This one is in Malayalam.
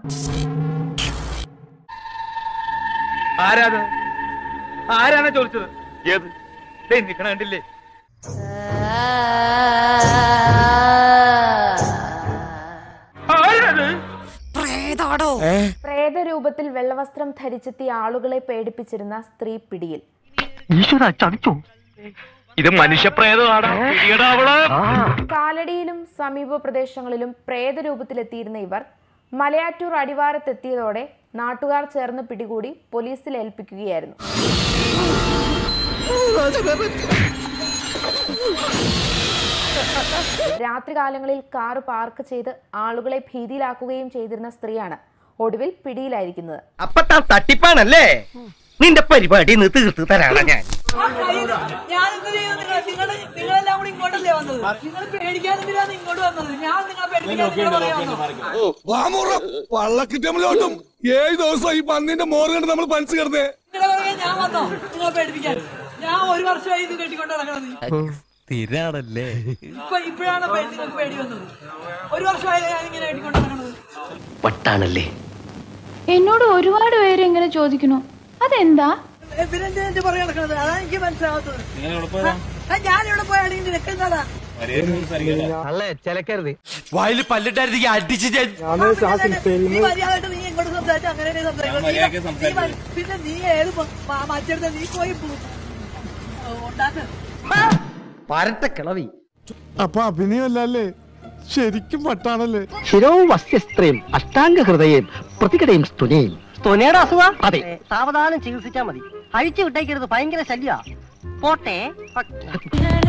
ആരാത് ആരാണ് ചോദിച്ചത് ഏത് ദേ നിക്കണ കണ്ടില്ലേ ആരാത് പ്രേതരൂപത്തിൽ വെള്ളവസ്ത്രം ധരിച്ചെത്തിയ ആളുകളെ പേടിപ്പിച്ചിരുന്ന സ്ത്രീ പിടിയിൽ ഇത് മനുഷ്യപ്രേതമാടാ പിടിയെടാ അവളെ കാലടിയിലും സമീപ പ്രദേശങ്ങളിലും പ്രേതരൂപത്തിലെത്തിയിരുന്ന ഇവർ മലയാറ്റൂർ അടിവാരത്തെത്തിയതോടെ നാട്ടുകാർ ചേർന്ന് പിടികൂടി പോലീസിൽ ഏൽപ്പിക്കുകയായിരുന്നു രാത്രികാലങ്ങളിൽ കാറ് പാർക്ക് ചെയ്ത് ആളുകളെ ഭീതിയിലാക്കുകയും ചെയ്തിരുന്ന സ്ത്രീയാണ് ഒടുവിൽ പിടിയിലായിരിക്കുന്നത് അപ്പൊ താൻ തട്ടിപ്പാണല്ലേ നിന്റെ പരിപാടി ഇന്ന് തീർത്ത് തരാണ് ഞാൻ ഞാൻ എന്ത് ചെയ്തു നിങ്ങൾ നിങ്ങൾ നിങ്ങളെല്ലാം കൂടി ഇങ്ങോട്ടല്ലേ വന്നത് നിങ്ങൾ പേടിക്കാൻ എന്തിനാണ് ഇങ്ങോട്ട് വന്നത് ഞാൻ നിങ്ങളെ പേടിപ്പിക്കാൻ നിങ്ങളെ പറയാമെന്നോ വള്ളക്കിറ്റമ്മലോട്ടും ഏഴ് ദിവസം ഈ പന്നിന്റെ മോറ് കണ്ട് നമ്മൾ പനിച്ചു കിടന്നേ നിങ്ങളെ പറയാൻ ഞാൻ വന്നോ നിങ്ങളെ പേടിപ്പിക്കാൻ ഞാൻ ഒരു വർഷമായി ഇത് കെട്ടിക്കൊണ്ട് നടക്കണത് സ്ഥിരാണല്ലേ ഇപ്പൊ ഇപ്പോഴാണ് പേ- നിങ്ങൾക്ക് പേടി വന്നത് ഒരു വർഷമായി ഞാൻ ഇങ്ങനെ കെട്ടിക്കൊണ്ട് നടക്കണത് വട്ടാണല്ലേ എന്നോട് ഒരുപാട് പേര് ഇങ്ങനെ ചോദിക്കുന്നു അതെന്താ എന്തിനെന്തിനാ എന്റെ പറയാൻ നടക്കണത് അതാണ് എനിക്ക് മനസ്സിലാവാത്തത് ആ, ഞാൻ ഇവിടെ പോയാണെങ്കിൽ നിനക്ക് എന്താടാ അല്ലേ ചിലക്കരുത് വായിൽ പല്ലിട്ടായിരുന്നെങ്കിൽ അടിച്ച് ഞാൻ നീ മര്യാദയായിട്ട് നീ ഇങ്ങോട്ട് സംസാരിച്ചു അങ്ങനെ തന്നെ സംസാരിക്കണം. നീ- നീ മ- പിന്നെ നീ ഏത് മ- മ- മറ്റടുത്ത നീ പോയി പു- ഉണ്ടാക്ക് പരട്ട കിളവി അപ്പൊ അഭിനയമല്ലേ ശരിക്കും വട്ടാണല്ലേ ശിരോവസ്യസ്ത്രയും അഷ്ടാംഗ ഹൃദയം പ്രതികടയും സ്തുനയും സ്തുനയുടെ അസുഖ അതെ സാവധാനം ചികിത്സിച്ചാ മതി അഴിച്ചു വിട്ടേക്കരുത് ഭയങ്കര ശല്യ പോട്ടെ